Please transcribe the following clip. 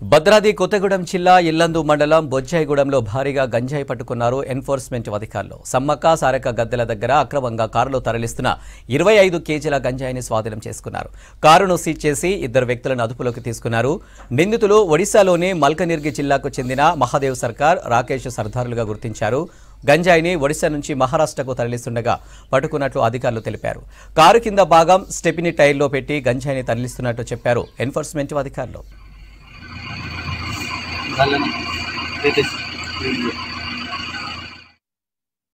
భద్రాద్రి కొత్తగూడెం జిల్లా ఇల్లందు మండలం బొజ్జాయిగూడెంలో భారీగా గంజాయి పట్టుకున్నారు ఎన్ఫోర్స్మెంట్ అధికారులు సమ్మక్క సారక గద్దెల దగ్గర అక్రమంగా కారులో తరలిస్తున్న ఇరవై ఐదు కేజీల గంజాయిని స్వాధీనం చేసుకున్నారు కారును సీజ్ చేసి ఇద్దరు వ్యక్తులను అదుపులోకి తీసుకున్నారు నిందితులు ఒడిశాలోని మల్కనిర్గి జిల్లాకు చెందిన మహాదేవ్ సర్కార్ రాకేష్ సర్దారులుగా గుర్తించారు గంజాయిని ఒడిశా నుంచి మహారాష్ట్రకు తరలిస్తుండగా పట్టుకున్నట్లు అధికారులు తెలిపారు కారు కింద భాగం స్టెపిని టైర్లో పెట్టి గంజాయిని తరలిస్తున్నట్టు చెప్పారు ఎన్ఫోర్స్మెంట్ అధికారులు झालं ना येतेच